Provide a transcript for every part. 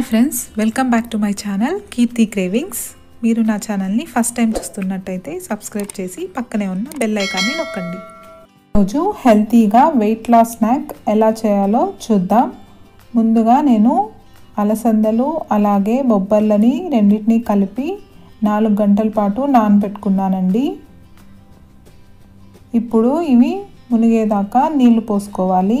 hi friends welcome back to my channel Keerthi cravings మీరు నా ఛానల్ని ఫస్ట్ టైం చూస్తున్నట్టయితే సబ్స్క్రైబ్ చేసి పక్కనే ఉన్న బెల్ ఐకాన్ని నొక్కండి రోజు హెల్తీగా వెయిట్ లాస్ స్నాక్ ఎలా చేయాలో చూద్దాం ముందుగా నేను అలసందలు అలాగే బొబ్బర్లని రెండింటినీ కలిపి నాలుగు గంటల పాటు నానబెట్టుకున్నానండి ఇప్పుడు ఇవి మునిగేదాకా నీళ్లు పోసుకోవాలి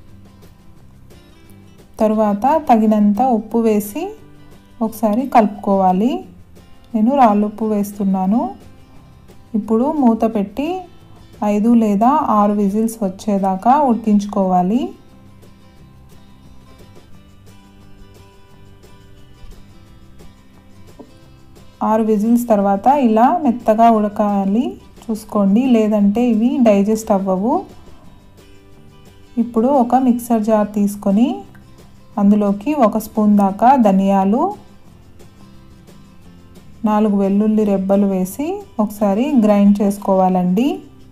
తరువాత తగినంత ఉప్పు వేసి ఒకసారి కలుపుకోవాలి నేను రాళ్ళుప్పు వేస్తున్నాను ఇప్పుడు మూత పెట్టి ఐదు లేదా ఆరు విజిల్స్ వచ్చేదాకా ఉడికించుకోవాలి ఆరు విజిల్స్ తర్వాత ఇలా మెత్తగా ఉడకాలి చూసుకోండి లేదంటే ఇవి డైజెస్ట్ అవ్వవు ఇప్పుడు ఒక మిక్సర్ జార్ తీసుకొని అందులోకి ఒక స్పూన్ దాకా ధనియాలు నాలుగు వెల్లుల్లి రెబ్బలు వేసి ఒకసారి గ్రైండ్ చేసుకోవాలండి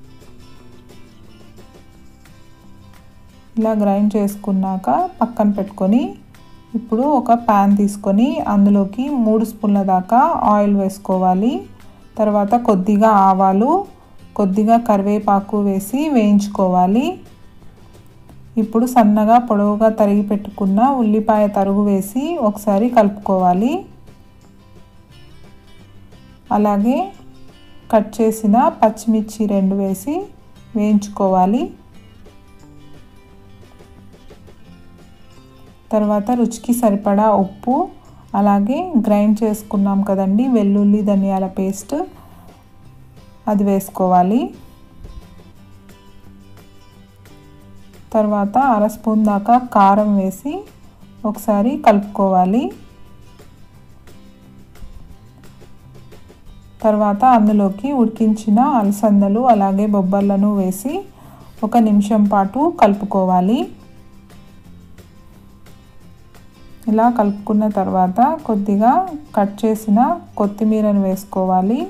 ఇలా గ్రైండ్ చేసుకున్నాక పక్కన పెట్టుకొని ఇప్పుడు ఒక ప్యాన్ తీసుకొని అందులోకి మూడు స్పూన్ల దాకా ఆయిల్ వేసుకోవాలి తర్వాత కొద్దిగా ఆవాలు కొద్దిగా కరివేపాకు వేసి వేయించుకోవాలి ఇప్పుడు సన్నగా పొడవుగా తరిగి పెట్టుకున్న ఉల్లిపాయ తరుగు వేసి ఒకసారి కలుపుకోవాలి అలాగే కట్ చేసిన పచ్చిమిర్చి రెండు వేసి వేయించుకోవాలి తర్వాత రుచికి సరిపడా ఉప్పు అలాగే గ్రైండ్ చేసుకున్నాం కదండి వెల్లుల్లి ధనియాల పేస్ట్ అది వేసుకోవాలి తర్వాత అర స్పూన్ దాకా కారం వేసి ఒకసారి కలుపుకోవాలి తర్వాత అందులోకి ఉడికించిన అలసందలు అలాగే బొబ్బర్లను వేసి ఒక నిమిషం పాటు కలుపుకోవాలి ఇలా కలుపుకున్న తర్వాత కొద్దిగా కట్ చేసిన కొత్తిమీరను వేసుకోవాలి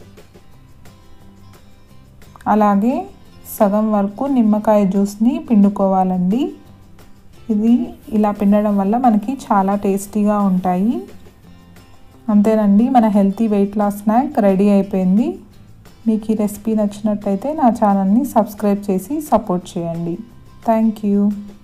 అలాగే సగం వరకు నిమ్మకాయ జ్యూస్ని పిండుకోవాలండి ఇది ఇలా పిండడం వల్ల మనకి చాలా టేస్టీగా ఉంటాయి అంతేనండి మన healthy weight loss snack ready అయిపోయింది మీకు ఈ రెసిపీ నచ్చినట్టయితే నా ఛానల్ని సబ్స్క్రైబ్ చేసి సపోర్ట్ చేయండి థ్యాంక్ యూ